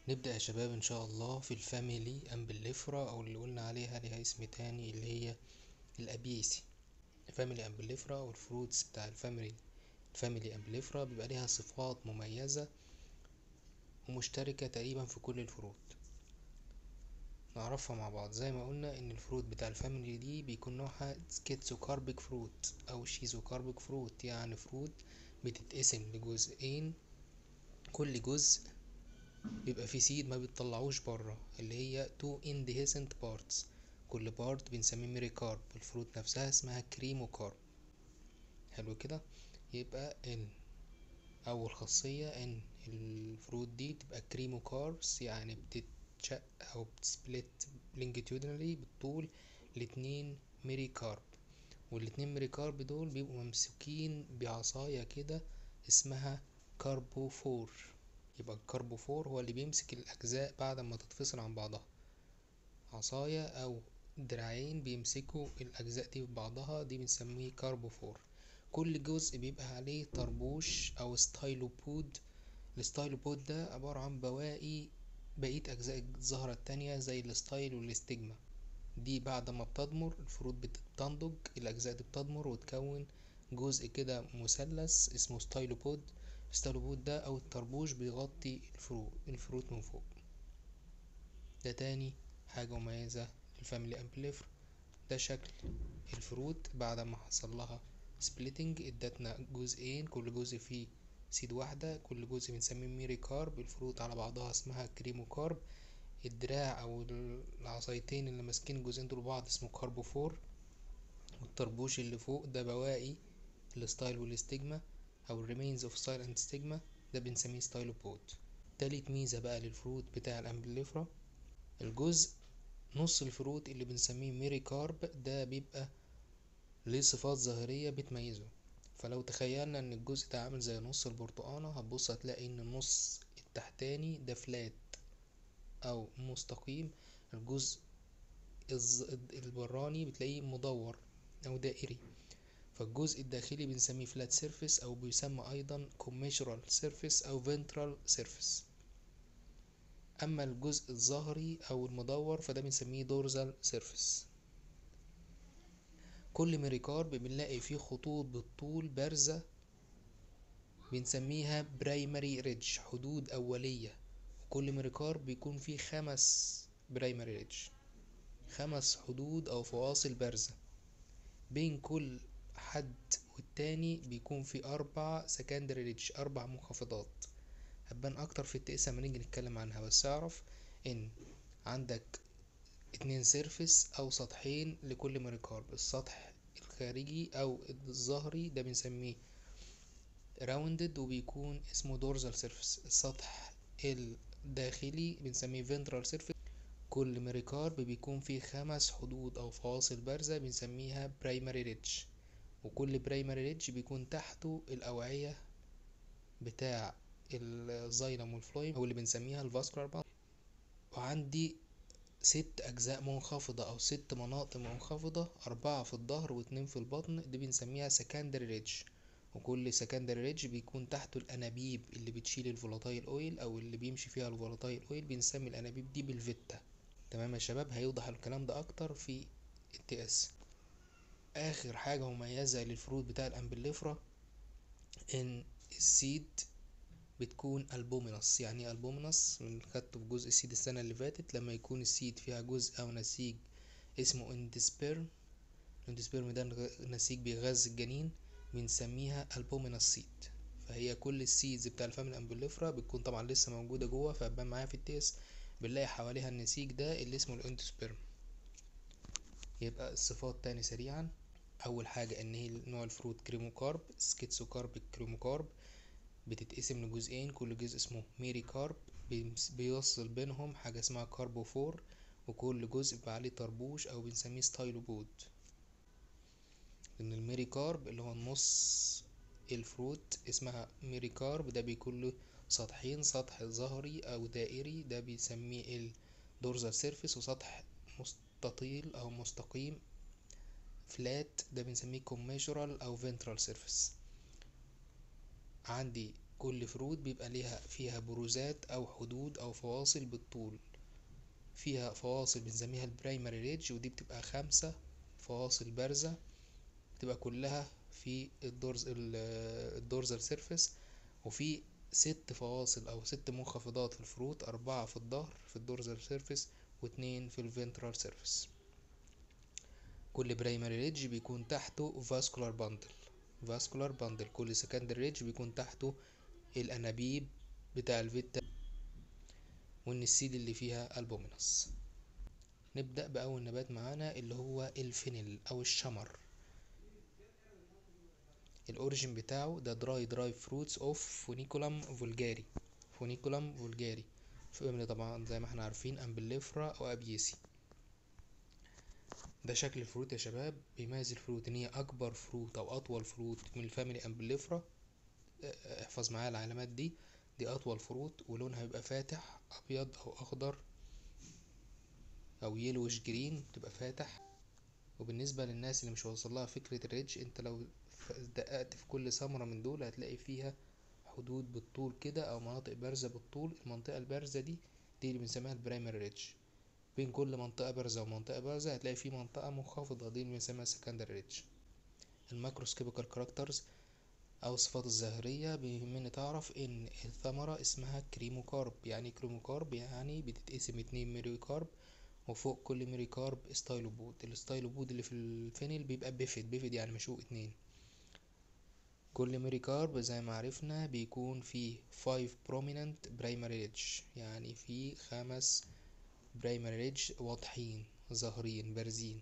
نبدأ يا شباب ان شاء الله في الفاميلي امبليفرا او اللي قلنا عليها ليها اسم تاني اللي هي الابيسي الفاميلي امبليفرا والفروتس بتاع الفاميلي الفاميلي امبليفرا بيبقى ليها صفات مميزة ومشتركة تقريبا في كل الفروت نعرفها مع بعض زي ما قلنا ان الفروت بتاع الفاميلي دي بيكون نوعها سكيتسوكاربيك فروت او شيزوكاربيك فروت يعني فروت بتتقسم لجزئين كل جزء بيبقى فيه سيد ما بتطلعوش بره اللي هي تو indecent parts كل بارت بنسميه ميريكارب الفروت نفسها اسمها كريموكارب حلو كده يبقى ان اول خاصية ان الفروت دي تبقى كريموكاربس يعني بتتشق او بتسبلت لونجيتيودنالي بالطول لاتنين ميريكارب والاتنين ميريكارب دول بيبقوا ممسوكين بعصاية كده اسمها كاربوفور يبقى الكربوفور هو اللي بيمسك الأجزاء بعد ما تتفصل عن بعضها عصاية أو دراعين بيمسكوا الأجزاء دي ببعضها دي بنسميه كربوفور كل جزء بيبقى عليه طربوش أو ستايلوبود الستايلوبود ده عبارة عن بواقي بقية أجزاء الزهرة التانية زي الستايل والاستجما دي بعد ما بتضمر الفروت بتنضج الأجزاء دي بتضمر وتكون جزء كده مثلث اسمه ستايلوبود الستالوبود ده او الطربوش بيغطي الفروت الفروت من فوق ده تاني حاجة مميزة الفاميلي امبليفر ده شكل الفروت بعد ما حصل لها سبليتنج ادتنا جزئين كل جزء فيه سيد واحدة كل جزء بنسميه ميري كارب الفروت على بعضها اسمها كريمو كارب الدراع او العصايتين اللي ماسكين الجزئين دول بعض اسمه كاربوفور والطربوش اللي فوق ده بواقي الستايل والاستجما او remains of style and stigma ده بنسميه ستايلوبود تالت ميزة بقى للفروت بتاع الامبليفرا الجزء نص الفروت اللي بنسميه ميري كارب ده بيبقى ليه صفات ظاهرية بتميزه فلو تخيلنا ان الجزء ده عامل زي نص البرتقانة هتبص هتلاقي ان النص التحتاني ده فلات او مستقيم الجزء البراني بتلاقيه مدور او دائري فالجزء الداخلي بنسميه فلات سيرفيس او بيسمى ايضا كوميشرال سيرفيس او فنترال سيرفيس اما الجزء الظهري او المدور فده بنسميه دورزال سيرفيس كل ميريكارب بنلاقي فيه خطوط بالطول بارزة بنسميها برايمري ريدج حدود أولية كل ميريكارب بيكون فيه خمس برايمري ريدج خمس حدود أو فواصل بارزة بين كل حد والتاني بيكون في أربع سكندري ريدج أربع منخفضات هتبان أكتر في التقسى لما نيجي نتكلم عنها بس اعرف إن عندك اتنين سيرفس أو سطحين لكل ميريكارب السطح الخارجي أو الظهري ده بنسميه راوندد وبيكون اسمه دورزال سيرفس السطح الداخلي بنسميه فنترال سيرفس كل ميريكارب بيكون فيه خمس حدود أو فواصل بارزة بنسميها برايمري ريدج وكل برايمري ريدج بيكون تحته الأوعية بتاع الزايلم والفلويم أو اللي بنسميها الفاسكولار باند وعندي ست أجزاء منخفضة أو ست مناطق منخفضة أربعة في الظهر واتنين في البطن دي بنسميها سكندري ريدج وكل سكندري ريدج بيكون تحته الأنابيب اللي بتشيل الفولاتايل أويل أو اللي بيمشي فيها الفولاتايل أويل بنسمي الأنابيب دي بالفيتا تمام يا شباب هيوضح الكلام ده أكتر في التي اس اخر حاجة مميزة للفروت بتاع الامبليفرا ان السيد بتكون البومينس يعني ايه البومينس من خدته في جزء السيد السنة اللي فاتت لما يكون السيد فيها جزء او نسيج اسمه اندسبيرم الاندسبيرم ده نسيج بيغذي الجنين بنسميها البومينس سيد فهي كل السيدز بتاع الفاميلي امبليفرا بتكون طبعا لسه موجودة جوه فهتبان معايا في التيس بنلاقي حواليها النسيج ده اللي اسمه الاندسبيرم يبقى الصفات تاني سريعا اول حاجة ان هي نوع الفروت كريموكارب سكيتسوكارب كريموكارب بتتقسم لجزئين كل جزء اسمه ميري كارب بيوصل بينهم حاجة اسمها كاربوفور وكل جزء بيبقى عليه طربوش او بنسميه ستايلوبود ان الميري كارب اللي هو النص الفروت اسمها ميري كارب ده بيكون له سطحين سطح ظهري او دائري ده بيسميه الدورزال سيرفيس وسطح مستطيل او مستقيم فلات ده بنسميه كوميشرال او فنترال سيرفيس عندي كل فروت بيبقى ليها فيها بروزات او حدود او فواصل بالطول فيها فواصل بنسميها البرايمري ريدج ودي بتبقى خمسة فواصل بارزة بتبقى كلها في الدورز الدورزال سيرفيس وفي ست فواصل او ست منخفضات في الفروت اربعة في الظهر في الدورزال سيرفيس واتنين في الفنترال سيرفيس كل برايمري ريدج بيكون تحته فاسكولار باندل فاسكولار باندل كل سكندري ريدج بيكون تحته الانابيب بتاع الفيتا وان السيد اللي فيها البومينس نبدأ بأول نبات معانا اللي هو الفينيل أو الشمر الأوريجين بتاعه ده دراي دراي فروتس اوف فونيكولم فولجاري فونيكولم فولجاري فاميلي طبعا زي ما احنا عارفين امبليفرا او ابيسي ده شكل الفروت يا شباب بيميز الفروت ان هي اكبر فروت او اطول فروت من الفاميلي امبليفرا احفظ معايا العلامات دي دي اطول فروت ولونها بيبقى فاتح ابيض او اخضر او يلوش جرين تبقى فاتح وبالنسبة للناس اللي مش واصل لها فكرة الريدج انت لو دققت في كل ثمرة من دول هتلاقي فيها حدود بالطول كده او مناطق بارزة بالطول المنطقة البارزة دي دي اللي بنسميها البرايمري ريدج بين كل منطقة بارزة ومنطقة بارزة هتلاقي في منطقة منخفضة دي اللي بنسميها سكندري ريدج الماكروسكوبيكال كاركترز او الصفات الظاهرية بيهمني تعرف ان الثمرة اسمها كريموكارب يعني كريموكارب يعني بتتقسم اتنين ميريوكارب وفوق كل ميريكارب ستايلوبود الستايلوبود اللي في الفينيل بيبقى بيفيد بيفيد يعني مشقوق اتنين كل ميريكارب زي ما عرفنا بيكون فيه 5 prominent primary ridge يعني فيه خمس primary ridge واضحين ظاهرين بارزين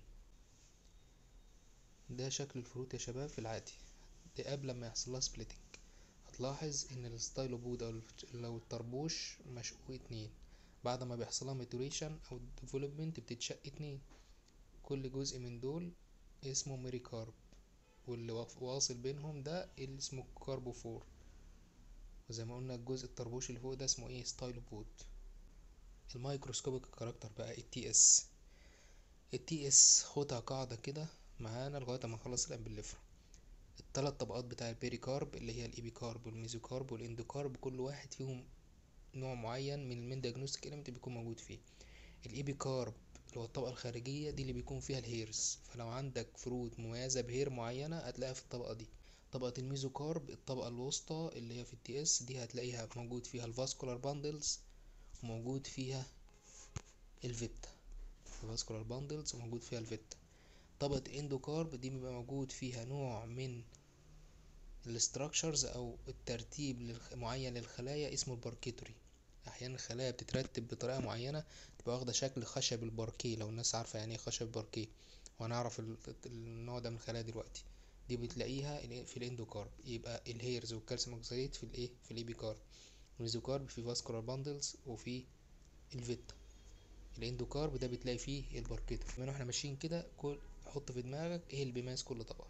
ده شكل الفروت يا شباب في العادي دي قبل ما يحصل لها سبليتنج هتلاحظ ان الستايلوبود او لو الطربوش مشقوق اتنين بعد ما بيحصلها ماتوريشن او ديفلوبمنت بتتشق اتنين كل جزء من دول اسمه ميريكارب واللي واصل بينهم ده اللي اسمه كاربوفور وزي ما قلنا الجزء الطربوش اللي فوق ده اسمه ايه ستايلوبود الميكروسكوبيك كاركتر بقى التي اس التي اس خدها قاعدة كده معانا لغاية ما نخلص الامبليفرا التلات طبقات بتاع البيريكارب اللي هي الايبيكارب والميزوكارب والاندوكارب كل واحد فيهم نوع معين من المين دياجنوستيك اليمنت بيكون موجود فيه الايبيكارب اللي هو الطبقة الخارجية دي اللي بيكون فيها الهيرز فلو عندك فروت مميزة بهير معينة هتلاقيها في الطبقة دي طبقة الميزوكارب الطبقة الوسطى اللي هي في التي اس دي هتلاقيها موجود فيها الفاسكولار باندلز وموجود فيها الفيتا الفاسكولار باندلز وموجود فيها الفيتا طبقة الاندوكارب دي بيبقى موجود فيها نوع من الاستراكشرز او الترتيب معين للخلايا اسمه الباركيتوري احيانا الخلايا بتترتب بطريقه معينه تبقى واخده شكل خشب الباركيه لو الناس عارفه يعني ايه خشب باركيه وهنعرف النوع ده من الخلايا دلوقتي دي بتلاقيها في الاندوكارب يبقى الهيرز والكالسيوم اوكساليت في الايه في الايبيكارب الميزوكارب في فاسكولار باندلز وفي الفيتا الاندوكارب ده بتلاقي فيه الباركيتوري من واحنا ماشيين كده كل حط في دماغك ايه اللي بيميز كل طبقه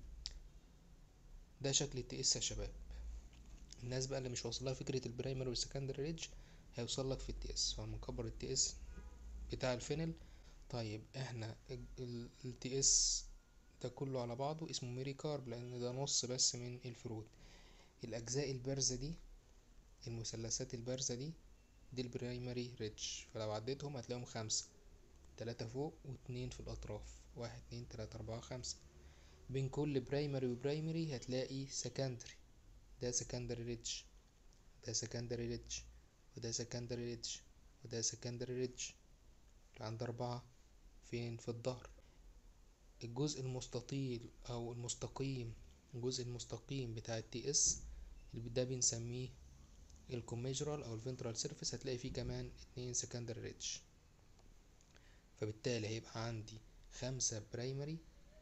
ده شكل التي اس يا شباب الناس بقى اللي مش واصلها فكرة البرايمري والسكندري ريدج هيوصل لك في التي اس فهنكبر التي اس بتاع الفينل طيب احنا التي اس ده كله على بعضه اسمه ميري كارب لان ده نص بس من الفروت الاجزاء البارزة دي المثلثات البارزة دي دي البرايمري ريدج فلو عديتهم هتلاقيهم خمسة تلاتة فوق واتنين في الاطراف واحد اتنين تلاتة اربعة خمسة بين كل برايمري وبرايمري هتلاقي سكندري ده سكندري ريدج ده سكندري ريدج وده سكندري ريدج وده سكندري ريدج عند أربعة فين في الظهر الجزء المستطيل أو المستقيم الجزء المستقيم بتاع التي اس اللي ده بنسميه الكوميجرال أو الفنترال سيرفيس هتلاقي فيه كمان اتنين سكندري ريدج فبالتالي هيبقى عندي خمسة برايمري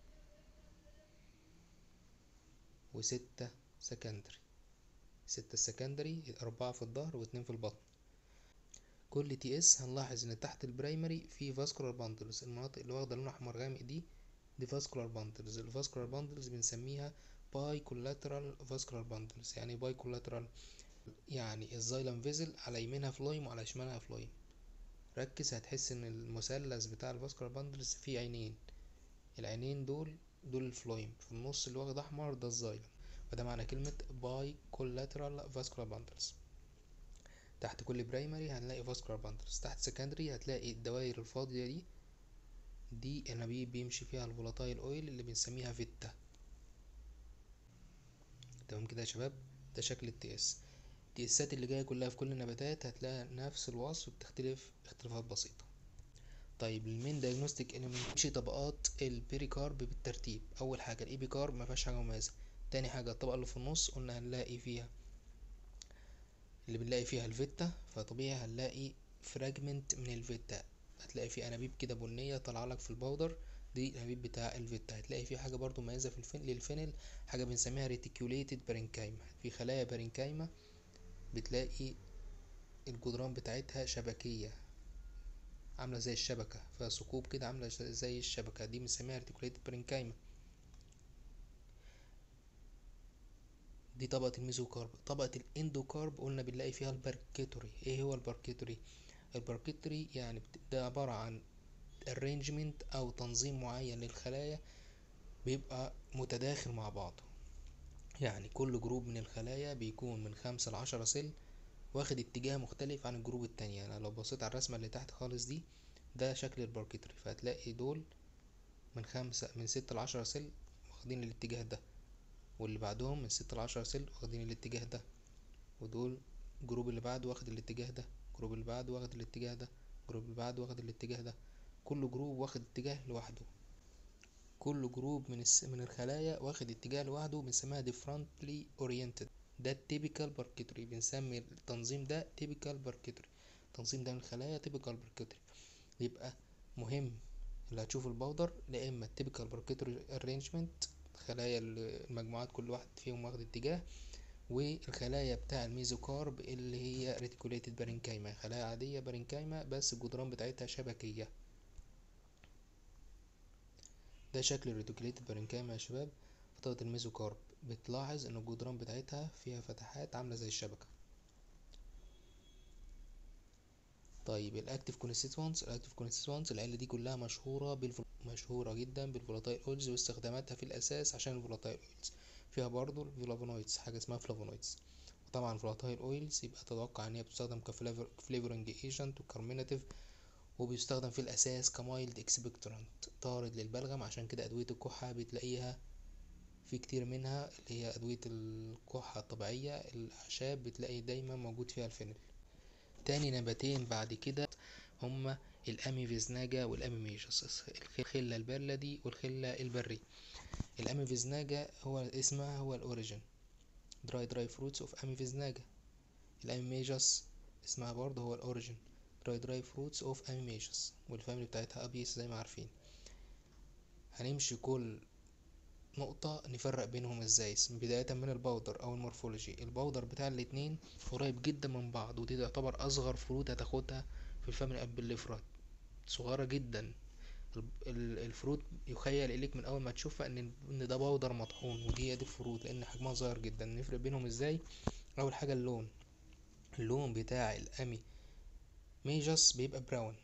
وستة سكندري ستة سكندري أربعة في الظهر واتنين في البطن كل تي اس هنلاحظ ان تحت البرايمري في فاسكولار باندلز المناطق اللي واخدة لون احمر غامق دي دي فاسكولار باندلز الفاسكولار باندلز بنسميها باي كولاترال فاسكولار باندلز يعني باي كولاترال يعني الزايلم فيزل على يمينها فلويم وعلى شمالها فلويم ركز هتحس ان المثلث بتاع الفاسكولار باندلز فيه عينين العينين دول دول الفلويم في النص اللي واخد احمر ده الزايلم فده معنى كلمة باي كولاترال فاسكولار باندلز تحت كل برايمري هنلاقي فاسكولار باندلز تحت سكندري هتلاقي الدوائر الفاضية دي دي انابيب بيمشي فيها الفولاتايل اويل اللي بنسميها فيتا تمام كده يا شباب ده شكل التي اس التيسات اللي جايه كلها في كل النباتات هتلاقي نفس الوصف بتختلف اختلافات بسيطه طيب المين دايجنوستيك اليمنت مشي طبقات البيريكارب بالترتيب اول حاجه الايبيكارب ما فيهاش حاجه مميزه تاني حاجه الطبقه اللي في النص قلنا هنلاقي فيها اللي بنلاقي فيها الفيتا فطبيعي هنلاقي فراجمنت من الفيتا هتلاقي في انابيب كده بنيه طالعه لك في البودر دي الانابيب بتاع الفيتا هتلاقي في حاجه برضو مميزه في الفن للفينل حاجه بنسميها ريتيكوليتد بارينكايما في خلايا بارينكايما بتلاقي الجدران بتاعتها شبكيه عامله زي الشبكه فيها ثقوب كده عامله زي الشبكه دي بنسميها ريتيكوليتد بارينكايما دي طبقة الميزوكارب طبقة الاندوكارب قلنا بنلاقي فيها الباركيتوري ايه هو الباركيتوري الباركيتوري يعني ده عبارة عن arrangement او تنظيم معين للخلايا بيبقى متداخل مع بعضه يعني كل جروب من الخلايا بيكون من خمسة لعشرة سل واخد اتجاه مختلف عن الجروب التانية يعني لو بصيت على الرسمة اللي تحت خالص دي ده شكل الباركيتوري فهتلاقي دول من خمسة من ستة لعشرة سل واخدين الاتجاه ده واللي بعدهم من ستة لعشرة سل واخدين الاتجاه ده ودول الجروب اللي بعده واخد الاتجاه ده الجروب اللي بعده واخد الاتجاه ده الجروب اللي بعده واخد الاتجاه ده كل جروب واخد اتجاه لوحده كل جروب من الس... من الخلايا واخد اتجاه لوحده بنسميها differently oriented ده التيبيكال باركيتوري بنسمي التنظيم ده تيبيكال باركيتوري التنظيم ده من الخلايا تيبيكال باركيتوري يبقى مهم اللي هتشوف البودر لا اما التيبيكال باركيتوري ارينجمنت خلايا المجموعات كل واحد فيهم واخد اتجاه والخلايا بتاع الميزوكارب اللي هي ريتيكوليتد بارينكايما خلايا عادية بارينكايما بس الجدران بتاعتها شبكية ده شكل الريتيكوليتد بارينكايما يا شباب في طبقة الميزوكارب بتلاحظ ان الجدران بتاعتها فيها فتحات عاملة زي الشبكة طيب الاكتيف كونستيتوانس الاكتيف كونستيتوانس العيله دي كلها مشهوره بالفل... مشهوره جدا بالفولاتايل اويلز واستخداماتها في الاساس عشان الفولاتايل اويلز فيها برضو الفلافونويدز حاجه اسمها فلافونويدز وطبعا الفولاتايل اويلز يبقى تتوقع ان هي بتستخدم كفليفرنج ايجنت وكارميناتيف وبيستخدم في الاساس كمايلد اكسبكتورانت طارد للبلغم عشان كده ادويه الكحه بتلاقيها في كتير منها اللي هي ادويه الكحه الطبيعيه الاعشاب بتلاقي دايما موجود فيها الفينل تاني نباتين بعد كده هما الاميفيزناجا والاميميجس الخلة البلدي والخلة البري الاميفيزناجا هو اسمها هو الاوريجين دراي دراي فروتس اوف اميفيزناجا الاميميجس اسمها برضه هو الاوريجين دراي دراي فروتس اوف اميميجس والفاميلي بتاعتها ابيس زي ما عارفين هنمشي كل نقطة نفرق بينهم ازاي بداية من البودر او المورفولوجي البودر بتاع الاتنين قريب جدا من بعض ودي تعتبر اصغر فروت هتاخدها في الفاميلي ابليفرات صغيرة جدا الفروت يخيل اليك من اول ما تشوفها ان ان ده بودر مطحون ودي هي دي الفروت لان حجمها صغير جدا نفرق بينهم ازاي اول حاجة اللون اللون بتاع الامي ميجس بيبقى براون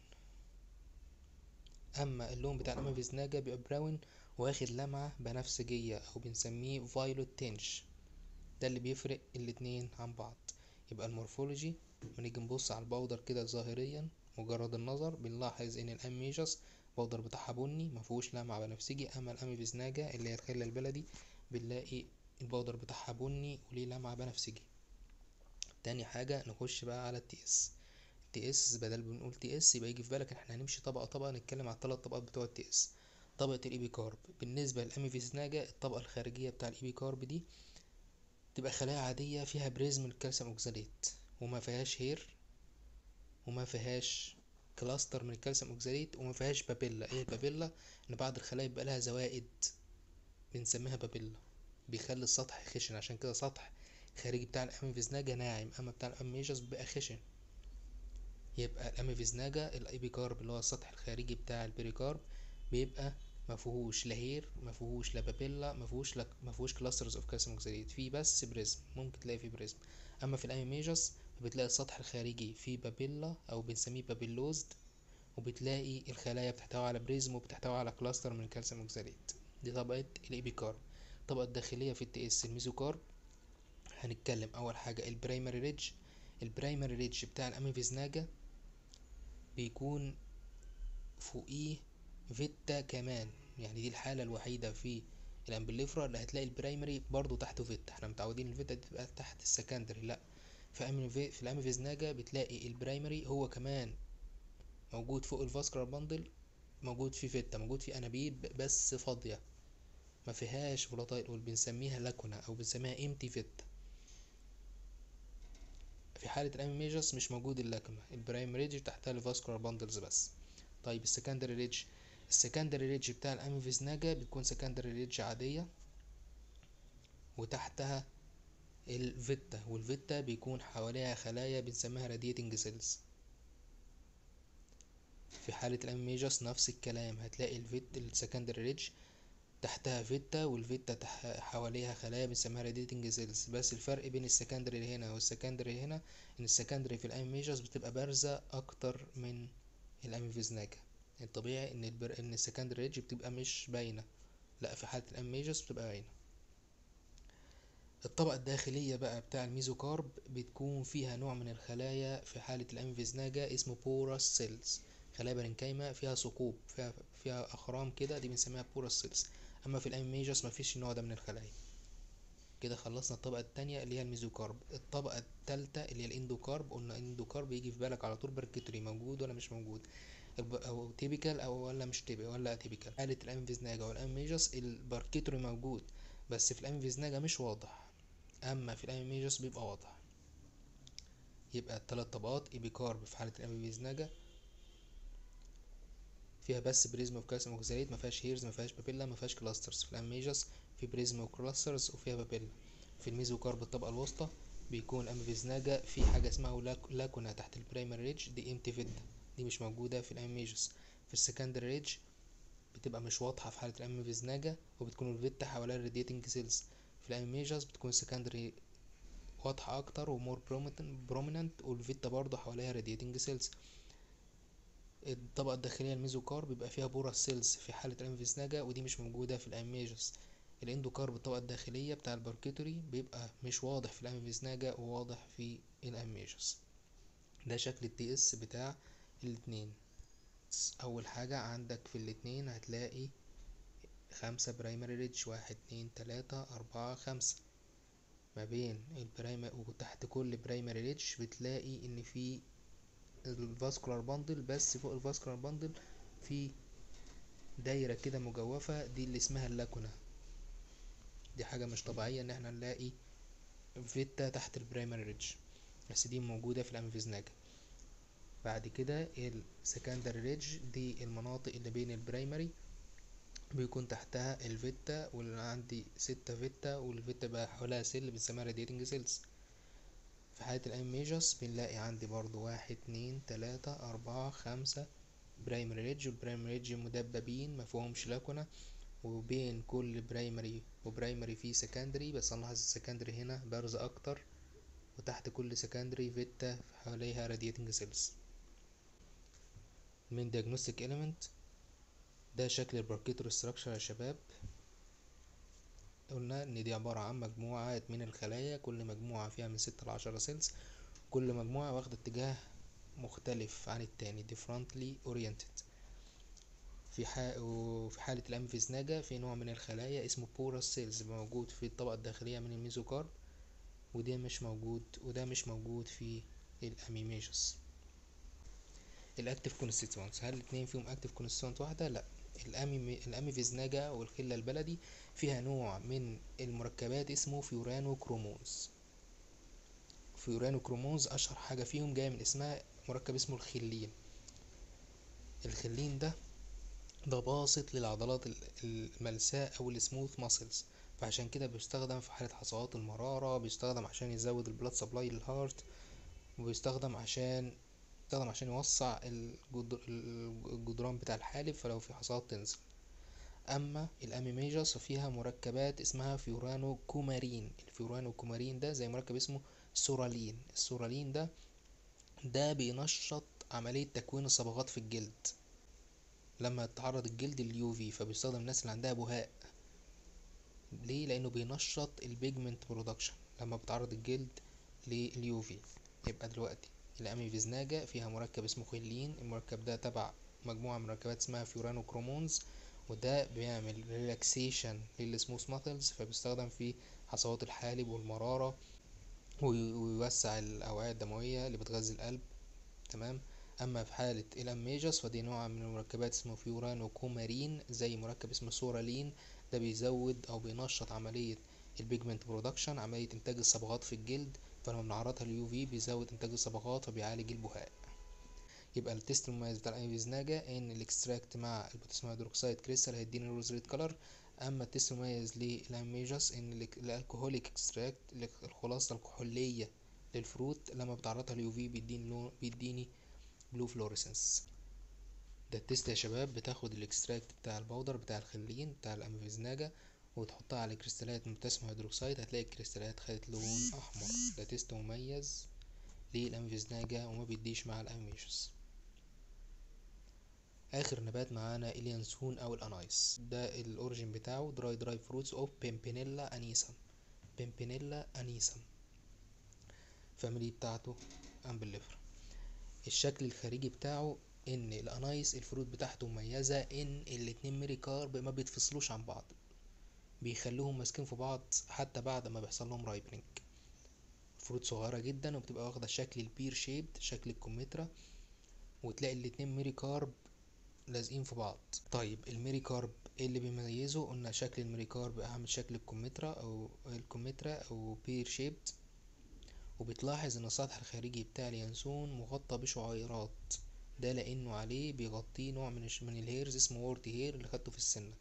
اما اللون بتاع الامي فيزناجا بيبقى براون واخد لمعة بنفسجية أو بنسميه فايلوت تنش ده اللي بيفرق الاتنين عن بعض يبقى المورفولوجي بنيجي نبص على البودر كده ظاهريا مجرد النظر بنلاحظ ان الاميجس البودر بتاعها بني مفهوش لمعة بنفسجي اما الاميفيزناجا اللي هي الخلة البلدي بنلاقي البودر بتاعها بني وليه لمعة بنفسجي تاني حاجة نخش بقى على التي اس تي اس بدل بنقول تي اس يبقى يجي في بالك ان احنا هنمشي طبقة طبقة نتكلم على الثلاث طبقات بتوع التي اس طبقة الإيبيكارب بالنسبة للأميفيزناجا الطبقة الخارجية بتاع الإيبيكارب دي تبقى خلايا عادية فيها بريزم الكالسيوم أوكزاليت وما فيهاش هير وما فيهاش كلاستر من الكالسيوم أوكزاليت وما فيهاش بابيلا ايه البابيلا ان بعض الخلايا بيبقى لها زوائد بنسميها بابيلا بيخلي السطح خشن عشان كده سطح خارجي بتاع الأميفيزناجا ناعم أما بتاع الأميجاس بيبقى خشن يبقى الأميفيزناجا الإيبيكارب اللي هو السطح الخارجي بتاع البريكارب بيبقى مفهوش لا هير مفهوش لا بابيلا مفهوش لا مفهوش كلاسترز اوف كالسيوم اوكساليت فيه بس بريزم ممكن تلاقي فيه بريزم اما في الاميميجس بتلاقي السطح الخارجي فيه بابيلا او بنسميه بابيلوزد وبتلاقي الخلايا بتحتوي على بريزم وبتحتوي على كلاستر من الكالسيوم اوكساليت دي طبقة الإيبيكارب الطبقة الداخلية في التي اس الميزوكارب هنتكلم اول حاجة البرايمري ريدج البرايمري ريدج بتاع الاميفيزناجا بيكون فوقيه فيتا كمان يعني دي الحالة الوحيدة في الامبليفرا اللي هتلاقي البرايمري برضو تحته فيتا احنا متعودين الفيتا دي تبقى تحت السكندري لا في في الاميفيزناجا بتلاقي البرايمري هو كمان موجود فوق الفاسكولار باندل موجود في فيتا موجود في انابيب بس فاضية ما فيهاش فولاتايل بنسميها لاكونا او بنسميها امتي فيتا في حالة الاميجاس مش موجود اللاكونا البرايم ريدج تحتها الفاسكولار باندلز بس طيب السكندري ريدج السكندري ريدج بتاع الاميفيزناجا بتكون سكندري ريدج عادية وتحتها الفيتا والفيتا بيكون حواليها خلايا بنسميها راديتنج سيلز في حالة الاميجاس نفس الكلام هتلاقي الفيت السكندري ريدج تحتها فيتا والفيتا تح... حواليها خلايا بنسميها راديتنج سيلز بس الفرق بين السكندري هنا والسكندري هنا ان السكندري في الاميجاس بتبقى بارزة اكتر من الاميفيزناجا الطبيعي ان البر... ان السكندري ريدج بتبقى مش باينة لا في حالة الاميجاس بتبقى باينة الطبقة الداخلية بقى بتاع الميزوكارب بتكون فيها نوع من الخلايا في حالة الاميفيزناجا اسمه بوراس سيلز خلايا برنكايمة فيها ثقوب فيها فيها أخرام كده دي بنسميها بوراس سيلز أما في الأميجاس مفيش النوع ده من الخلايا كده خلصنا الطبقة التانية اللي هي الميزوكارب الطبقة التالتة اللي هي الاندوكارب قلنا الاندوكارب يجي في بالك على طول بركتري موجود ولا مش موجود او تيبيكال او ولا مش تيبيكال ولا اتيبيكال حالة الامفيزناجا والاميجاس الباركيتوري موجود بس في الامفيزناجا مش واضح اما في الاميجاس بيبقى واضح يبقى التلات طبقات ايبيكارب في حالة الامفيزناجا فيها بس بريزم اوف كالسيوم اوكساليت ما فيهاش هيرز ما فيهاش بابيلا ما فيهاش كلاسترز في الاميجاس في بريزم وكلاسترز وفيها بابيلا في الميزوكارب الطبقة الوسطى بيكون الامفيزناجا في حاجة اسمها لاكونا تحت البرايمري ريدج دي امتي فيتا دي مش موجودة في الاميجاس في السكندري ريدج بتبقى مش واضحة في حالة الامفيزناجا وبتكون الفيتا حواليها الراديتنج سيلز في الاميجاس بتكون السكندري واضحة أكتر ومور بروميننت والفيتا برضه حواليها راديتنج سيلز الطبقة الداخلية الميزوكارب بيبقى فيها بورا سيلز في حالة الانفيسناجا ودي مش موجودة في الاميجاس الاندوكارب الطبقة الداخلية بتاع الباركيتوري بيبقى مش واضح في الانفيسناجا وواضح في الاميجاس ده شكل التي اس بتاع الاتنين اول حاجة عندك في الاتنين هتلاقي خمسة برايمري ريدج واحد اتنين تلاتة اربعة خمسة ما بين البرايمري وتحت كل برايمري ريدج بتلاقي ان في الفاسكولار باندل بس فوق الفاسكولار باندل في دايرة كده مجوفة دي اللي اسمها اللاكونا دي حاجة مش طبيعية ان احنا نلاقي فيتا تحت البرايمري ريدج بس دي موجودة في الامفيزناجا بعد كده السكندري ريدج دي المناطق اللي بين البرايمري بيكون تحتها الفيتا واللي عندي ستة فيتا والفيتا بقى حواليها سيل بنسميها راديتنج سيلز في حالة الاميجاس بنلاقي عندي برضو واحد اتنين تلاتة أربعة خمسة برايمري ريدج والبرايمري ريدج مدببين مفهومش لاكونا وبين كل برايمري وبرايمري في سكندري بس نلاحظ السكندري هنا بارزة أكتر وتحت كل سكندري فيتا حواليها راديتنج سيلز من diagnostic element ده شكل الباركيتور ستراكشر يا شباب قلنا ان دي عبارة عن مجموعات من الخلايا كل مجموعة فيها من ستة لعشرة سيلز كل مجموعة واخدة اتجاه مختلف عن التاني differently oriented في وفي حالة الأمفيزناجا في نوع من الخلايا اسمه بوراس سيلز موجود في الطبقة الداخلية من الميزوكارب وده مش موجود وده مش موجود في الأميميجوس الأكتيف كونستيتوانس هل الاتنين فيهم أكتيف كونستيتوانت واحدة؟ لأ الأمي الأميفيزناجا والخلة البلدي فيها نوع من المركبات اسمه فيورانو كروموز فيورانو كروموز أشهر حاجة فيهم جاية من اسمها مركب اسمه الخلين الخلين ده ده باسط للعضلات الملساء أو السموث ماسلز فعشان كده بيستخدم في حالة حصوات المرارة بيستخدم عشان يزود البلاد سبلاي للهارت وبيستخدم عشان بيستخدم عشان يوسع الجدران بتاع الحالب فلو في حصوات تنزل اما الاميميجاس فيها مركبات اسمها فيورانو كومارين الفيورانو كومارين ده زي مركب اسمه سورالين السورالين ده ده بينشط عملية تكوين الصبغات في الجلد لما يتعرض الجلد لليوفي فبيستخدم الناس اللي عندها بهاء ليه لانه بينشط البيجمنت برودكشن لما بتعرض الجلد لليو في يبقى دلوقتي الاميفيزناجا فيها مركب اسمه خلين المركب ده تبع مجموعة من مركبات اسمها فيورانو كرومونز وده بيعمل ريلاكسيشن للسموث ماسلز فبيستخدم في حصوات الحالب والمرارة ويوسع الأوعية الدموية اللي بتغذي القلب تمام أما في حالة الأميجاس فدي نوع من المركبات اسمه فيورانو كومارين زي مركب اسمه سورالين ده بيزود أو بينشط عملية البيجمنت برودكشن عملية إنتاج الصبغات في الجلد فلما بنعرضها لليو في بيزود إنتاج الصبغات وبيعالج البهاء يبقى التيست المميز بتاع الايفيزناجا ان الاكستراكت مع البوتاسيوم هيدروكسيد كريستال هيديني روز ريد كلر اما التيست المميز للاميجاس ان الالكوهوليك اكستراكت الخلاصه الكحوليه للفروت لما بتعرضها لليو في بيديني لون بيديني بلو فلوريسنس ده التيست يا شباب بتاخد الاكستراكت بتاع البودر بتاع الخلين بتاع الاميفيزناجا وتحطها على كريستالات من بوتاسيوم هيدروكسيد هتلاقي الكريستالات خدت لون احمر ده تيست مميز للاميفيزناجا وما بيديش مع الاميجاس اخر نبات معانا اليانسون او الانايس ده الاوريجين بتاعه دراي دراي فروتس اوف بيمبينيلا انيسم بيمبينيلا انيسم فاميلي بتاعته امبليفر الشكل الخارجي بتاعه ان الانايس الفروت بتاعته مميزة ان الاتنين ميري كارب ما بيتفصلوش عن بعض بيخلوهم ماسكين في بعض حتى بعد ما بيحصل لهم رايبنينج فروت صغيرة جدا وبتبقى واخدة شكل البير شيبد شكل الكمثرى وتلاقي الاتنين ميري كارب لازقين في بعض طيب الميري كارب ايه اللي بيميزه قلنا شكل الميري كارب عامل شكل الكمثرى او الكمثرى او بير شيبد وبتلاحظ ان السطح الخارجي بتاع اليانسون مغطى بشعيرات ده لانه عليه بيغطيه نوع من من الهيرز اسمه وورتي هير اللي خدته في السنه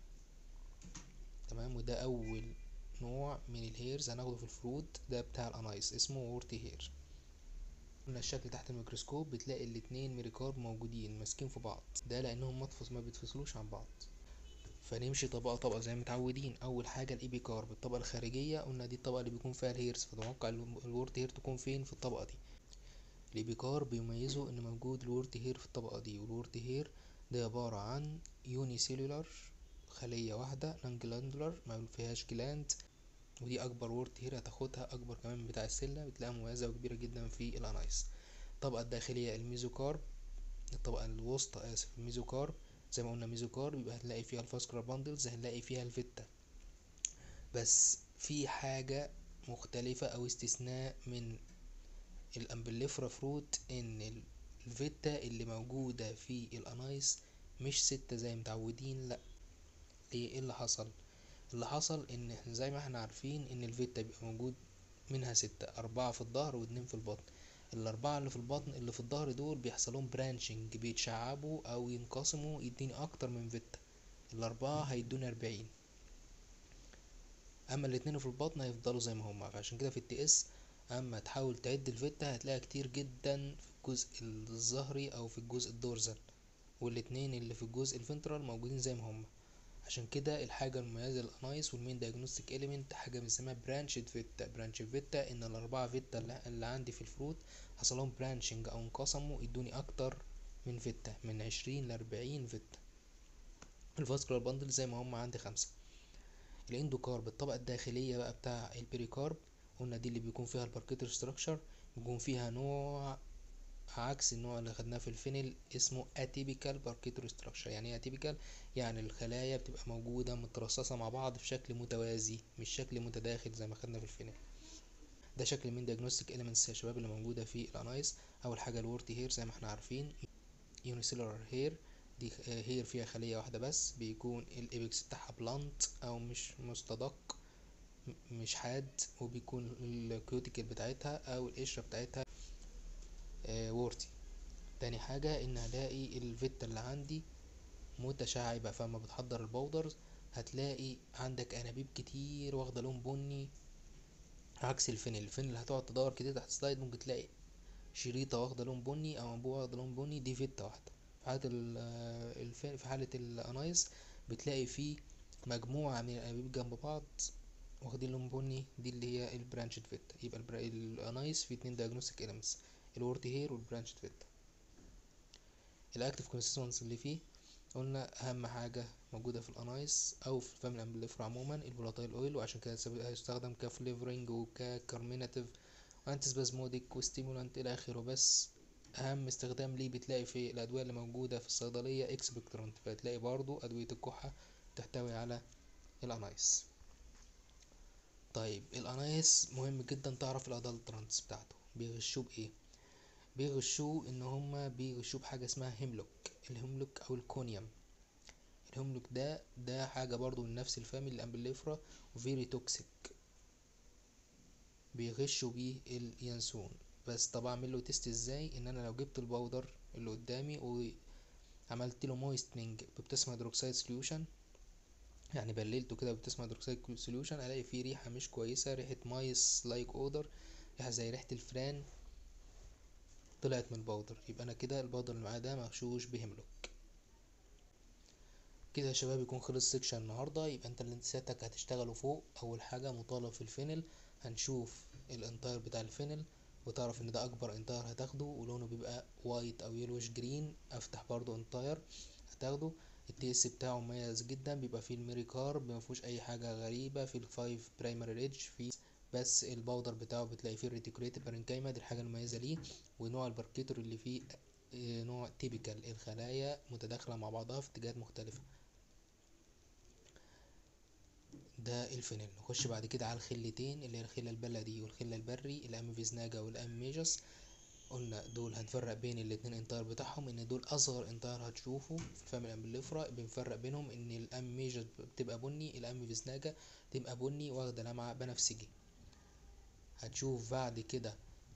تمام وده اول نوع من الهيرز هناخده في الفروت ده بتاع الانايس اسمه وورتي هير قلنا الشكل تحت الميكروسكوب بتلاقي الاتنين ميريكارب موجودين ماسكين في بعض ده لانهم مطفص ما بيتفصلوش عن بعض فنمشي طبقة طبقة زي متعودين أول حاجة الإيبي كارب الطبقة الخارجية قلنا دي الطبقة اللي بيكون فيها الهيرز فتوقع الورت هير تكون فين في الطبقة دي الإيبي كارب بيميزه إن موجود الورت هير في الطبقة دي والورت هير ده عبارة عن يوني سيلولار خلية واحدة نان جلاندولار ما فيهاش جلاند ودي أكبر وورت هير هتاخدها أكبر كمان من بتاع السلة بتلاقيها مميزة وكبيرة جدا في الأنايس الطبقة الداخلية الميزوكارب الطبقة الوسطى آسف الميزوكارب زي ما قلنا ميزوكارب يبقى هنلاقي فيها الفاسكولار باندلز هنلاقي فيها الفيتا بس في حاجة مختلفة أو استثناء من الأمبليفرا فروت إن الفيتا اللي موجودة في الأنايس مش ستة زي متعودين لأ ليه ايه اللي حصل اللي حصل ان زي ما احنا عارفين ان الفيتا بيبقى موجود منها ستة أربعة في الظهر واتنين في البطن الأربعة اللي في البطن اللي في الظهر دول بيحصلهم برانشنج بيتشعبوا أو ينقسموا يديني أكتر من فيتا الأربعة هيدوني أربعين أما الاتنين في البطن هيفضلوا زي ما هما فعشان كده في التي اس أما تحاول تعد الفيتا هتلاقيها كتير جدا في الجزء الظهري أو في الجزء الدورزال والاتنين اللي في الجزء الفنترال موجودين زي ما هما عشان كده الحاجة المميزة للأنايس والمين دايجنوستيك إليمنت حاجة بنسميها برانشد فيتا برانش فيتا إن الأربعة فيتا اللي عندي في الفروت حصلهم برانشنج أو انقسموا يدوني أكتر من فيتا من عشرين لأربعين فيتا الفاسكولار باندل زي ما هم عندي خمسة الاندوكارب الطبقة الداخلية بقى بتاع البريكارب قلنا دي اللي بيكون فيها الباركيتر ستراكشر بيكون فيها نوع عكس النوع اللي خدناه في الفينل اسمه اتيبيكال باركيتر ستراكشر يعني ايه اتيبيكال يعني الخلايا بتبقى موجوده مترصصه مع بعض في شكل متوازي مش شكل متداخل زي ما خدنا في الفينل ده شكل من ديagnostic elements يا شباب اللي موجوده في الانايس اول حاجه الورتي هير زي ما احنا عارفين يونيسيلولار هير دي هير فيها خليه واحده بس بيكون الابيكس بتاعها بلانت او مش مستدق مش حاد وبيكون الكيوتيكل بتاعتها او القشره بتاعتها وورتي تاني حاجة ان هلاقي الفيتا اللي عندي متشعبة فلما بتحضر البودرز هتلاقي عندك انابيب كتير واخدة لون بني عكس الفينل الفينل هتقعد تدور كده تحت سلايد ممكن تلاقي شريطة واخدة لون بني او انبوبة واخدة لون بني دي فيتا واحدة في حالة الفين في حالة الانايس بتلاقي فيه مجموعة من الانابيب جنب بعض واخدين لون بني دي اللي هي البرانشد فيتا يبقى الانايس فيه اتنين diagnostic elements الورتي هير والبرانش فيتا الاكتف كونسيستنس اللي فيه قلنا اهم حاجة موجودة في الانايس او في الفاميلي امبليفرا عموما الفولاتايل اويل وعشان كده هيستخدم كفليفرنج وككرميناتيف وانتي سبازموديك وستيمولانت الى اخره بس اهم استخدام ليه بتلاقي في الادوية اللي موجودة في الصيدلية اكسبكترانت فتلاقي برضو ادوية الكحة تحتوي على الانايس طيب الانايس مهم جدا تعرف الادلترانتس بتاعته بيغشوه بايه بيغشوه ان هما بيغشوه بحاجة اسمها هيملوك الهيملوك او الكونيوم الهيملوك ده ده حاجة برضو من نفس الفاميلي الامبليفرا وفيري توكسيك بيغشوا بيه اليانسون بس طب اعمل له تيست ازاي ان انا لو جبت البودر اللي قدامي وعملت له مويستنج ببتسم هيدروكسيد سوليوشن يعني بللته كده ببتسم هيدروكسيد سوليوشن الاقي فيه ريحة مش كويسة ريحة مايس لايك اودر ريحة زي ريحة الفران طلعت من البودر يبقى انا كده البودر اللي معايا ده مغشوش بهيملوك كده يا شباب يكون خلص سيكشن النهارده يبقى انت اللي سيادتك هتشتغلوا فوق اول حاجه مطالب في الفينل هنشوف الانتاير بتاع الفينل وتعرف ان ده اكبر انتاير هتاخده ولونه بيبقى وايت او يلوش جرين افتح برضو انتاير هتاخده التي اس بتاعه مميز جدا بيبقى فيه الميري كارب مفيهوش اي حاجه غريبه في الفايف برايمري ريدج في بس الباودر بتاعه بتلاقي فيه الريتيكوليتد بارنكايما دي الحاجه المميزه ليه ونوع البركيتور اللي فيه نوع تيبيكال الخلايا متداخله مع بعضها في اتجاهات مختلفه ده الفينل نخش بعد كده على الخلتين اللي هي الخله البلدي والخله البري الام فيزناجا والام ميجس قلنا دول هنفرق بين الاتنين انتاير بتاعهم ان دول اصغر انتاير هتشوفه في الفاميلي امبليفرا بنفرق بينهم ان الام ميجس بتبقى بني الام فيزناجا تبقى بني واخده لمعه بنفسجي هتشوف بعد كده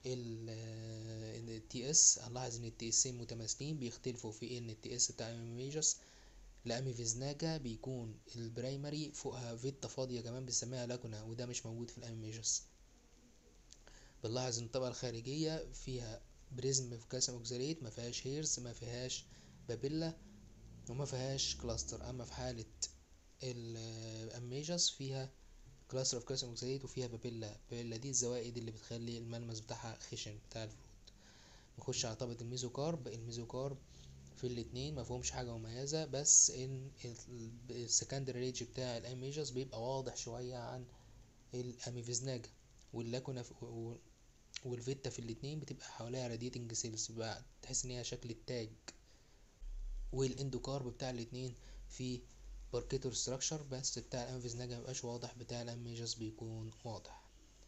التي اس هنلاحظ ان التي اسين متماثلين بيختلفوا في ان التي اس بتاع ام ميجس لأمي فيزناجا بيكون البرايمري فوقها فيتا فاضية كمان بنسميها لاكونا وده مش موجود في الأمي ميجس بنلاحظ ان الطبقة الخارجية فيها بريزم في كالسيوم اوكساليت ما فيهاش هيرز ما فيهاش بابيلا وما فيهاش كلاستر اما في حالة الاميجاس فيها كلاستر اوف كالسيوم اوكساليت وفيها بابيلا بابيلا دي الزوائد اللي بتخلي الملمس بتاعها خشن بتاع الفروت نخش على طبقة الميزوكارب الميزوكارب في الاتنين مفهومش حاجة مميزة بس ان السكندري ريج بتاع الاميجاس بيبقى واضح شوية عن الاميفيزناجا واللاكونا والفيتا في الاتنين بتبقى حواليها راديتنج سيلز بقى تحس ان هي شكل التاج والاندوكارب بتاع الاتنين في باركيتور ستراكشر بس بتاع الامفيزناجا مبقاش واضح بتاع الاميجاس بيكون واضح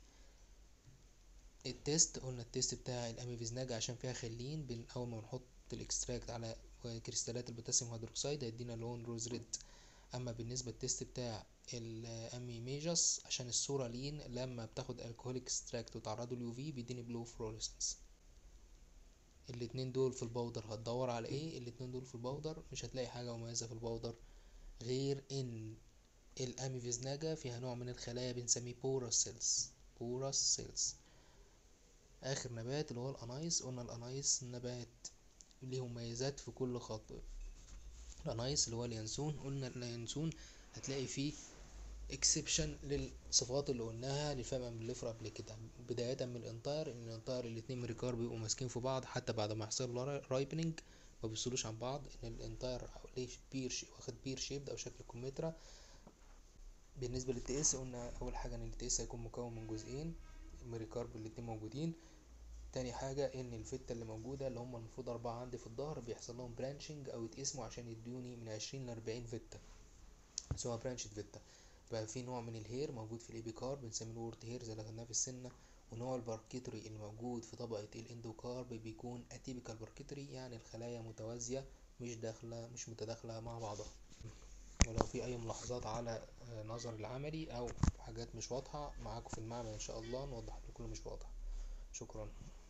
التيست قلنا التيست بتاع الاميفيزناجا عشان فيها خلين بن اول ما نحط الاكستراكت على كريستالات البوتاسيوم هيدروكسيد هيدينا لون روز ريد اما بالنسبه للتيست بتاع الامي ميجاس عشان الصوره لين لما بتاخد الكحول اكستراكت وتعرضه لليو في بيديني بلو فلوريسنس الاتنين دول في البودر هتدور على ايه الاتنين دول في البودر مش هتلاقي حاجه مميزه في البودر غير ان الامي فيزناجا فيها نوع من الخلايا بنسميه بوراس سيلز بوراس سيلز اخر نبات اللي هو الانايس قلنا الانايس نبات ليه مميزات في كل خط الانايس اللي هو اليانسون قلنا اليانسون هتلاقي فيه اكسبشن للصفات اللي قلناها للفم امبليفرا قبل كده بداية من الانطار ان الانطار الاتنين مريكار بيبقوا ماسكين في بعض حتى بعد ما يحصل له رايبنينج ما بيفصلوش عن بعض ان الانطار ليه بير شي واخد بير شيبد او شكل كمثرى بالنسبة للتي اس قلنا اول حاجة ان التي اس هيكون مكون من جزئين مريكارب الاتنين موجودين تاني حاجة ان الفتة اللي موجودة اللي هم المفروض اربعة عندي في الظهر بيحصل لهم برانشنج او يتقسموا عشان يدوني من عشرين لاربعين فتة سواء برانشد فتة بقى في نوع من الهير موجود في الابيكار بنسميه الورت هير زي اللي خدناه في السنة ونوع الباركيتري اللي موجود في طبقة الاندوكارب بيكون اتيبيكال باركيتري يعني الخلايا متوازية مش داخلة مش متداخلة مع بعضها ولو في اي ملاحظات على نظر العملي او حاجات مش واضحة معاكم في المعمل ان شاء الله نوضح لكم مش واضح شكرا